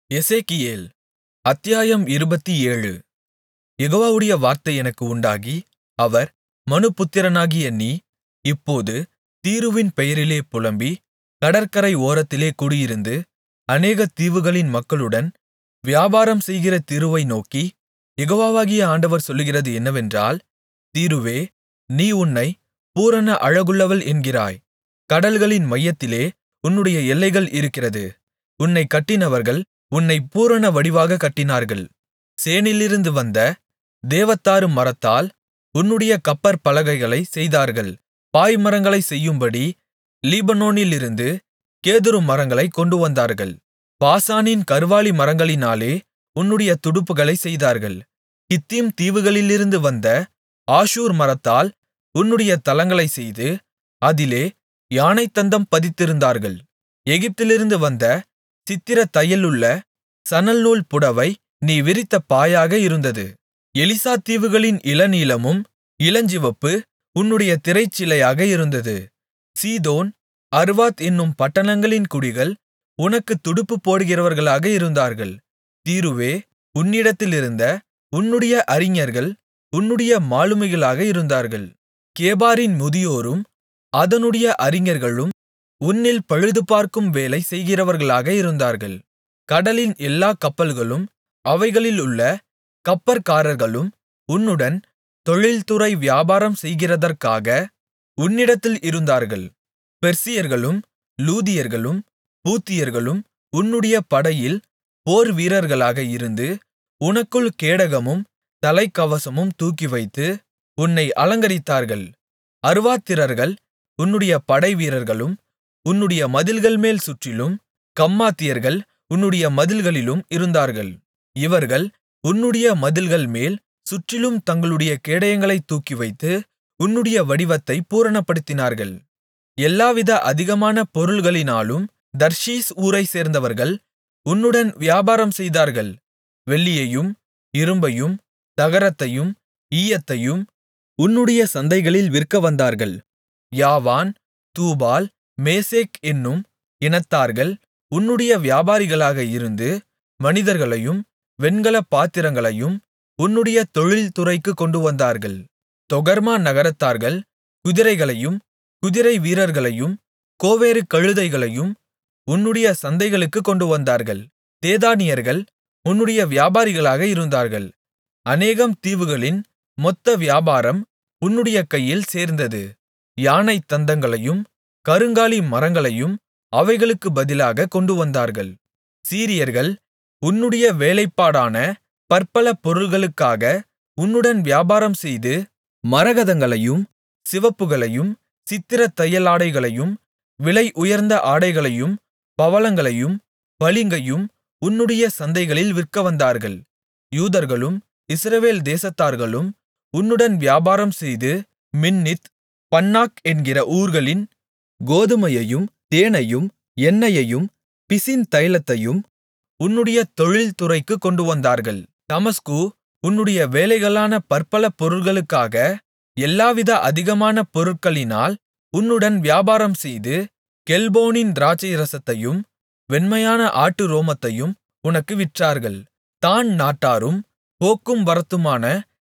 எசேக்கியேல் அத்தியாயம் இருபத்தேழு யெகோவாவுடைய வார்த்தை எனக்கு உண்டாகி அவர் மனுபுத்திரனாகிய நீ இப்போது தீருவின் பெயரிலே புலம்பி கடற்கரை ஓரத்திலே குடியிருந்து அநேக தீவுகளின் மக்களுடன் வியாபாரம் செய்கிற தீருவை நோக்கி யெகோவாகிய ஆண்டவர் சொல்லுகிறது என்னவென்றால் தீருவே நீ உன்னைப் பூரண அழகுள்ளவள் என்கிறாய் கடல்களின் மையத்திலே உன்னுடைய எல்லைகள் இருக்கிறது உன்னைக் கட்டினவர்கள் உன்னைப் பூரண வடிவாகக் கட்டினார்கள் சேனீரிலிருந்து வந்த தேவதாரு மரத்தால் உன்னுடைய கப்பற்பலகைகளைச் செய்தார்கள் பாய்மரங்களைச் செய்யும்படி லீபனோனிலிருந்து கேதுரு மரங்களைக் கொண்டுவந்தார்கள் பாசானின் கர்வாலி மரங்களினாலே உன்னுடைய துடுப்புகளைச் செய்தார்கள் கித்தீம் தீவுகளிலிருந்து வந்த ஆஷூர் மரத்தால் உன்னுடைய தளங்களைச் செய்து அதிலே யானைத்தந்தம் பதித்திருந்தார்கள் எகிப்திலிருந்து வந்த சித்திரத் தையலுள்ள சணல்நூல் புடவை நீ விரித்த பாயாக இருந்தது எலிசா தீவுகளின் இளநீலமும் இளஞ்சிவப்பு உன்னுடைய திரைச்சீலையாக இருந்தது சீதோன் அர்வாத் என்னும் பட்டணங்களின் குடிகள் உனக்குத் துடுப்பு போடுகிறவர்களாக இருந்தார்கள் தீருவே உன்னிடத்திலிருந்த உன்னுடைய அறிஞர்கள் உன்னுடைய மாலுமிகளாக இருந்தார்கள் கேபாரின் முதியோரும் அதனுடைய அறிஞர்களும் உன்னில் பழுதுபார்க்கும் வேலை செய்கிறவர்களாக இருந்தார்கள் கடலின் எல்லாக் கப்பல்களும் அவைகளிலுள்ள கப்பற்காரர்களும் உன்னுடன் தொழில்துறை வியாபாரம் செய்கிறதற்காக உன்னிடத்தில் இருந்தார்கள் பெர்சியர்களும் லூதியர்களும் பூத்தியர்களும் உன்னுடைய படையில் போர்வீரர்களாக இருந்து உனக்குள் கேடகமும் தலைக்கவசமும் தூக்கிவைத்து உன்னை அலங்கரித்தார்கள் அர்வாத்திரர்கள் உன்னுடைய படைவீரர்களும் உன்னுடைய மதில்கள்மேல் சுற்றிலும் கம்மாத்தியர்கள் உன்னுடைய மதில்களிலும் இருந்தார்கள் இவர்கள் உன்னுடைய மதில்கள்மேல் சுற்றிலும் தங்களுடைய கேடயங்களைத் தூக்கிவைத்து உன்னுடைய வடிவத்தைப் பூரணப்படுத்தினார்கள் எல்லாவித அதிகமான பொருள்களினாலும் தர்ஷீஸ் ஊரைச் சேர்ந்தவர்கள் உன்னுடன் வியாபாரம் செய்தார்கள் வெள்ளியையும் இரும்பையும் தகரத்தையும் ஈயத்தையும் உன்னுடைய சந்தைகளில் விற்க வந்தார்கள் யாவான் தூபால் மேசேக் என்னும் இனத்தார்கள் உன்னுடைய வியாபாரிகளாக இருந்து மனிதர்களையும் வெண்கலப் பாத்திரங்களையும் உன்னுடைய தொழில்துறைக்குக் கொண்டுவந்தார்கள் தொகர்மா நகரத்தார்கள் குதிரைகளையும் குதிரை வீரர்களையும் கோவேறு கழுதைகளையும் உன்னுடைய சந்தைகளுக்குக் கொண்டுவந்தார்கள் தேதானியர்கள் உன்னுடைய வியாபாரிகளாக இருந்தார்கள் அநேகம் தீவுகளின் மொத்த வியாபாரம் உன்னுடைய கையில் சேர்ந்தது யானை தந்தங்களையும் கருங்காலி மரங்களையும் அவைகளுக்கு பதிலாக கொண்டுவந்தார்கள் சீரியர்கள் உன்னுடைய வேலைப்பாடான பற்பல பொருள்களுக்காக உன்னுடன் வியாபாரம் செய்து மரகதங்களையும் சிவப்புகளையும் சித்திரத் தையலாடைகளையும் விலை உயர்ந்த ஆடைகளையும் பவளங்களையும் பளிங்கையும் உன்னுடைய சந்தைகளில் விற்க வந்தார்கள் யூதர்களும் இஸ்ரவேல் தேசத்தார்களும் உன்னுடன் வியாபாரம் செய்து மின்னித் பன்னாக் என்கிற ஊர்களின் கோதுமையையும் தேனையும் எண்ணெயையும் பிசின் தைலத்தையும் உன்னுடைய தொழில்துறைக்குக் கொண்டுவந்தார்கள் தமஸ்கு உன்னுடைய வேலைகளான பற்பல பொருள்களுக்காக எல்லாவித அதிகமான பொருட்களினால் உன்னுடன் வியாபாரம் செய்து கெல்போனின் திராட்சைரசத்தையும் வெண்மையான ஆட்டு ரோமத்தையும் உனக்கு விற்றார்கள் தான் நாட்டாரும் போக்கும் வரத்துமான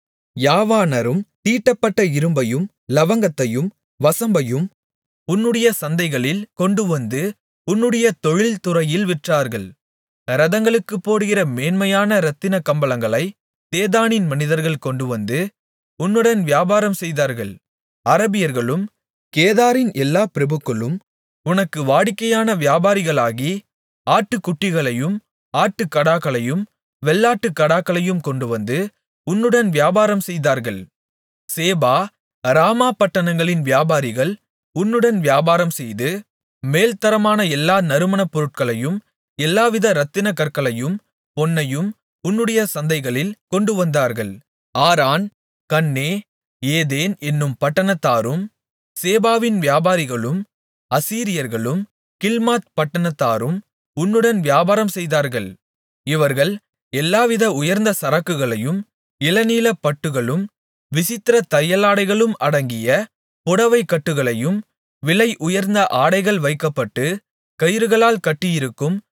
யாவானரும் தீட்டப்பட்ட இரும்பையும் லவங்கத்தையும் வசம்பையும் உன்னுடைய சந்தைகளில் கொண்டுவந்து உன்னுடைய தொழில்துறையில் விற்றார்கள் இரதங்களுக்குப் போடுகிற மேன்மையான இரத்தின கம்பளங்களை தேதானின் மனிதர்கள் கொண்டுவந்து உன்னுடன் வியாபாரம் செய்தார்கள் அரபியர்களும் கேதாரின் எல்லா பிரபுக்களும் உனக்கு வாடிக்கையான வியாபாரிகளாகி ஆட்டுக்குட்டிகளையும் ஆட்டுக்கடாக்களையும் வெள்ளாட்டுக் கடாக்களையும் கொண்டுவந்து உன்னுடன் வியாபாரம் செய்தார்கள் சேபா ராமா பட்டணங்களின் வியாபாரிகள் உன்னுடன் வியாபாரம் செய்து மேல்தரமான எல்லா நறுமணப் பொருட்களையும் எல்லாவித இரத்தின கற்களையும் பொன்னையும் உன்னுடைய சந்தைகளில் கொண்டுவந்தார்கள் ஆரான் கன்னே ஏதேன் என்னும் பட்டணத்தாரும் சேபாவின் வியாபாரிகளும் அசீரியர்களும் கில்மாத் பட்டணத்தாரும் உன்னுடன் வியாபாரம் செய்தார்கள் இவர்கள் எல்லாவித உயர்ந்த சரக்குகளையும் இளநீலப் பட்டுகளும் விசித்திர தையலாடைகளும் அடங்கிய புடவைக்கட்டுகளையும் விலை உயர்ந்த ஆடைகள் வைக்கப்பட்டு கயிறுகளால் கட்டியிருக்கும்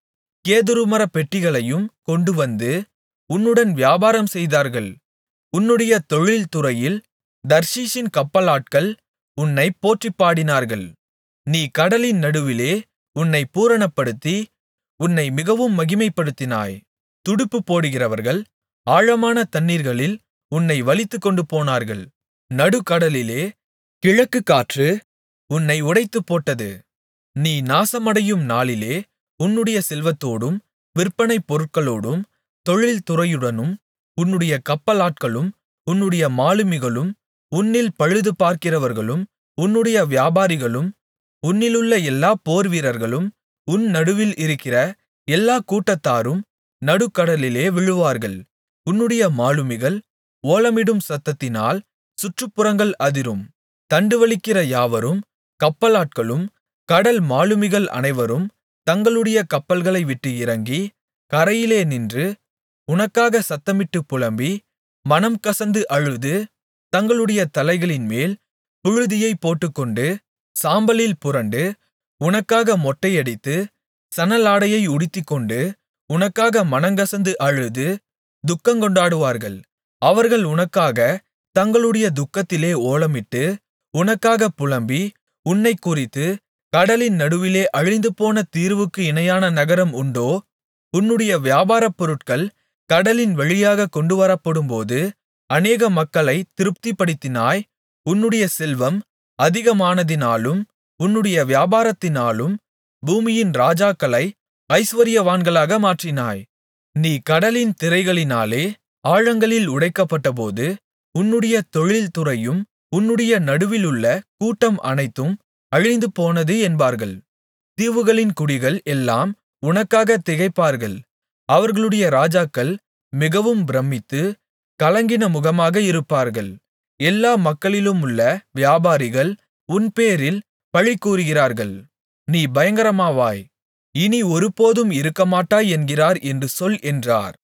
கேதுருமரப் பெட்டிகளையும் கொண்டுவந்து உன்னுடன் வியாபாரம் செய்தார்கள் உன்னுடைய தொழில்துறையில் தர்ஷீசின் கப்பலாட்கள் உன்னைப் போற்றிப்பாடினார்கள் நீ கடலின் நடுவிலே உன்னைப் பூரணப்படுத்தி உன்னை மிகவும் மகிமைப்படுத்தினாய் துடுப்பு போடுகிறவர்கள் ஆழமான தண்ணீர்களில் உன்னை வலித்துக்கொண்டு போனார்கள் நடுக்கடலிலே கிழக்கு காற்று உன்னை உடைத்துப்போட்டது நீ நாசமடையும் நாளிலே உன்னுடைய செல்வத்தோடும் விற்பனைப் பொருட்களோடும் தொழில்துறையுடனும் உன்னுடைய கப்பலாட்களும் உன்னுடைய மாலுமிகளும் உன்னில் பழுது பார்க்கிறவர்களும் உன்னுடைய வியாபாரிகளும் உன்னிலுள்ள எல்லா போர்வீரர்களும் உன் நடுவில் இருக்கிற எல்லாக் கூட்டத்தாரும் நடுக்கடலிலே விழுவார்கள் உன்னுடைய மாலுமிகள் ஓலமிடும் சத்தத்தினால் சுற்றுப்புறங்கள் அதிரும் தண்டுவலிக்கிற யாவரும் கப்பலாட்களும் கடல் மாலுமிகள் அனைவரும் தங்களுடைய கப்பல்களை விட்டு இறங்கி கரையிலே நின்று உனக்காக சத்தமிட்டுப் புலம்பி மனம் கசந்து அழுது தங்களுடைய தலைகளின்மேல் புழுதியைப் போட்டுக்கொண்டு சாம்பலில் புரண்டு உனக்காக மொட்டையடித்து சணலாடையை உடுத்திக்கொண்டு உனக்காக மனங்கசந்து அழுது துக்கங்கொண்டாடுவார்கள் அவர்கள் உனக்காகத் தங்களுடைய துக்கத்திலே ஓலமிட்டு உனக்காகப் புலம்பி உன்னைக்குறித்து கடலின் நடுவிலே அழிந்துபோன தீருவுக்கு இணையான நகரம் உண்டோ உன்னுடைய வியாபாரப் பொருட்கள் கடலின் வழியாகக் கொண்டுவரப்படும்போது அநேக மக்களைத் திருப்திப்படுத்தினாய் உன்னுடைய செல்வம் அதிகமானதினாலும் உன்னுடைய வியாபாரத்தினாலும் பூமியின் ராஜாக்களை ஐசுவரியவான்களாக மாற்றினாய் நீ கடலின் திரைகளினாலே ஆழங்களில் உடைக்கப்பட்டபோது உன்னுடைய தொழில்துறையும் உன்னுடைய நடுவிலுள்ள கூட்டம் அனைத்தும் அழிந்துபோனது என்பார்கள் தீவுகளின் குடிகள் எல்லாம் உனக்காகத் திகைப்பார்கள் அவர்களுடைய ராஜாக்கள் மிகவும் பிரமித்து கலங்கின முகமாக இருப்பார்கள் எல்லா மக்களிலுமுள்ள வியாபாரிகள் உன்பேரில் பழிகூறுகிறார்கள் நீ பயங்கரமாவாய் இனி ஒருபோதும் இருக்கமாட்டாய் என்கிறார் என்று சொல் என்றார்